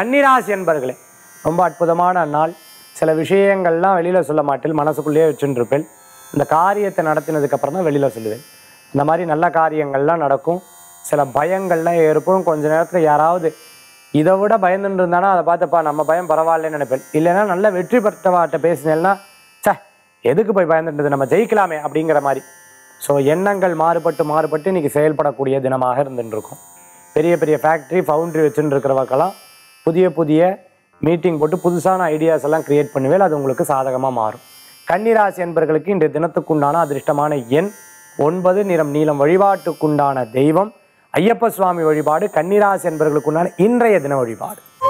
கன்னிராசி என்பர்களே ரொம்ப அற்புதமான நாள் சில விஷயங்கள்லாம் வெளியில் சொல்ல மாட்டேன் மனசுக்குள்ளேயே வச்சுருப்பேன் இந்த காரியத்தை நடத்தினதுக்கு அப்புறம் தான் வெளியில் சொல்லுவேன் இந்த மாதிரி நல்ல காரியங்கள்லாம் நடக்கும் சில பயங்கள்லாம் ஏற்படும் கொஞ்ச நேரத்தில் யாராவது இதை விட பயந்துட்டு இருந்தானா அதை பார்த்துப்பா நம்ம பயம் பரவாயில்லன்னு நினைப்பேன் இல்லைன்னா நல்ல வெற்றி பெற்றவாட்ட பேசினேன்னா சே எதுக்கு போய் பயந்துட்டது நம்ம ஜெயிக்கலாமே அப்படிங்கிற மாதிரி ஸோ எண்ணங்கள் மாறுபட்டு மாறுபட்டு இன்னைக்கு செயல்படக்கூடிய தினமாக இருந்துட்டு இருக்கும் பெரிய பெரிய ஃபேக்ட்ரி ஃபவுண்ட்ரி வச்சுட்டு இருக்கிறவக்கெல்லாம் புதிய புதிய மீட்டிங் போட்டு புதுசான ஐடியாஸ் எல்லாம் கிரியேட் பண்ணுவேன் அது உங்களுக்கு சாதகமாக மாறும் கன்னிராசி என்பர்களுக்கு இன்றைய தினத்துக்குண்டான அதிர்ஷ்டமான எண் ஒன்பது நிறம் நீலம் வழிபாட்டுக்குண்டான தெய்வம் ஐயப்ப சுவாமி வழிபாடு கன்னிராசி என்பர்களுக்குண்டான இன்றைய தின வழிபாடு